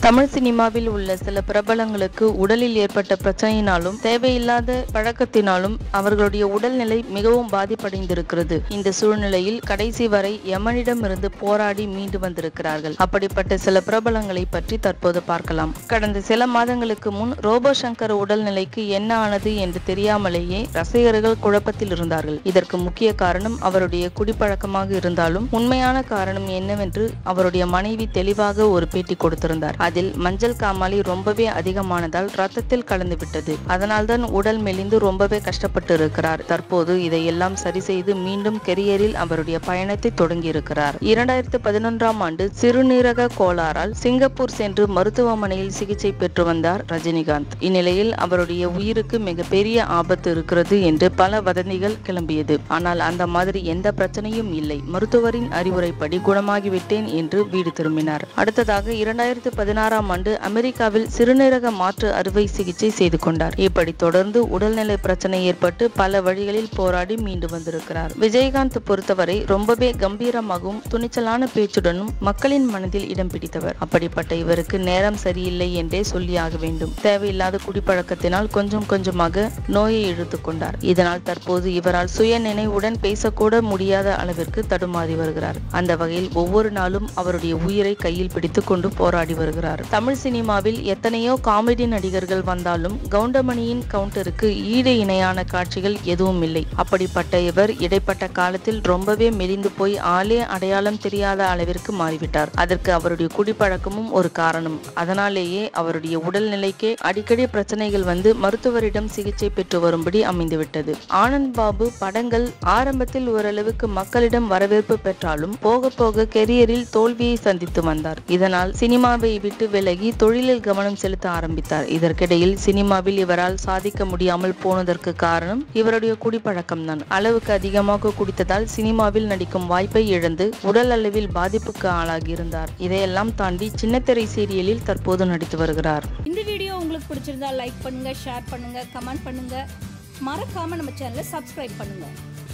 தமிழ் சினிமாவில் உள்ள சில பிரபலங்களுக்கு உடலில் ஏற்பட்ட பிரச்சனையினாலும் தேவையில்லாத பழக்கத்தினாலும் அவர்களுடைய உடல்நிலை மிகவும் பாதிப்படைந்திருக்கிறது இந்த சூழ்நிலையில் கடைசி வரை யமனிடமிருந்து போராடி மீண்டு வந்திருக்கிறார்கள் அப்படிப்பட்ட சில பிரபலங்களை பற்றி தற்போது பார்க்கலாம் கடந்த சில மாதங்களுக்கு முன் ரோபோ சங்கர் உடல்நிலைக்கு என்ன ஆனது என்று தெரியாமலேயே ரசிகர்கள் குழப்பத்தில் இருந்தார்கள் இதற்கு முக்கிய காரணம் அவருடைய குடிப்பழக்கமாக இருந்தாலும் உண்மையான காரணம் என்னவென்று அவருடைய மனைவி தெளிவாக ஒரு பேட்டி கொடுத்திருந்தார் அதில் மஞ்சள் காமாலை ரொம்பவே அதிகமானதால் ரத்தத்தில் கலந்து விட்டது அதனால்தான் உடல் மெலிந்து ரொம்பவே கஷ்டப்பட்டு இருக்கிறார் தற்போது இதையெல்லாம் சரி செய்து மீண்டும் கெரியரில் அவருடைய பயணத்தை தொடங்கி இருக்கிறார் இரண்டாயிரத்து பதினொன்றாம் ஆண்டு சிறுநீரக கோளாறால் சிங்கப்பூர் சென்று மருத்துவமனையில் சிகிச்சை பெற்று வந்தார் ரஜினிகாந்த் இந்நிலையில் அவருடைய உயிருக்கு மிகப்பெரிய ஆபத்து இருக்கிறது என்று பல வதந்திகள் கிளம்பியது ஆனால் அந்த மாதிரி எந்த பிரச்சனையும் இல்லை மருத்துவரின் அறிவுரைப்படி குணமாகிவிட்டேன் என்று வீடு திரும்பினார் அடுத்ததாக இரண்டாயிரத்து பதினாறாம் ஆண்டு அமெரிக்காவில் சிறுநீரக மாற்று அறுவை சிகிச்சை செய்து கொண்டார் இப்படி தொடர்ந்து உடல்நிலை பிரச்சனை ஏற்பட்டு பல வழிகளில் போராடி மீண்டு வந்திருக்கிறார் விஜயகாந்த் பொறுத்தவரை ரொம்பவே கம்பீரமாகவும் துணிச்சலான பேச்சுடனும் மக்களின் மனதில் இடம் பிடித்தவர் அப்படிப்பட்ட இவருக்கு நேரம் சரியில்லை என்றே சொல்லியாக வேண்டும் தேவையில்லாத குடிப்பழக்கத்தினால் கொஞ்சம் கொஞ்சமாக நோயை இழுத்து கொண்டார் இதனால் தற்போது இவரால் சுய நினைவுடன் பேசக்கூட முடியாத அளவிற்கு தடுமாறி வருகிறார் அந்த வகையில் ஒவ்வொரு நாளும் அவருடைய உயிரை கையில் பிடித்துக் கொண்டு போராடி வருகிறார் தமிழ் சினிமாவில் எத்தனையோ காமெடி நடிகர்கள் வந்தாலும் கவுண்டமணியின் கவுண்டருக்கு ஈடு இணையான காட்சிகள் எதுவும் இல்லை அப்படிப்பட்ட இவர் இடைப்பட்ட காலத்தில் ரொம்பவே மெலிந்து போய் ஆளே அடையாளம் தெரியாத அளவிற்கு மாறிவிட்டார் அதற்கு அவருடைய குடிப்பழக்கமும் ஒரு காரணம் அதனாலேயே அவருடைய உடல்நிலைக்கே அடிக்கடி பிரச்சனைகள் வந்து மருத்துவரிடம் சிகிச்சை பெற்று வரும்படி அமைந்துவிட்டது ஆனந்த் பாபு படங்கள் ஆரம்பத்தில் ஓரளவுக்கு மக்களிடம் வரவேற்பு பெற்றாலும் போக போக கெரியரில் தோல்வியை சந்தித்து வந்தார் இதனால் சினிமாவை விட்டு விலகி தொழிலில் கவனம் செலுத்த ஆரம்பித்தார் இதற்கிடையில் சினிமாவில் இவரால் சாதிக்க முடியாமல் போனதற்கு காரணம் இவருடைய குடிப்பழக்கம் தான் அளவுக்கு அதிகமாக குடித்ததால் சினிமாவில் நடிக்கும் வாய்ப்பை இழந்து உடல் அளவில் பாதிப்புக்கு ஆளாகியிருந்தார் இதையெல்லாம் தாண்டி சின்னத்திரை சீரியலில் தற்போது நடித்து வருகிறார் இந்த வீடியோ உங்களுக்கு பிடிச்சிருந்தா லைக் பண்ணுங்க ஷேர் பண்ணுங்க கமெண்ட் பண்ணுங்க மறக்காம நம்ம சேனலை சப்ஸ்கிரைப் பண்ணுங்க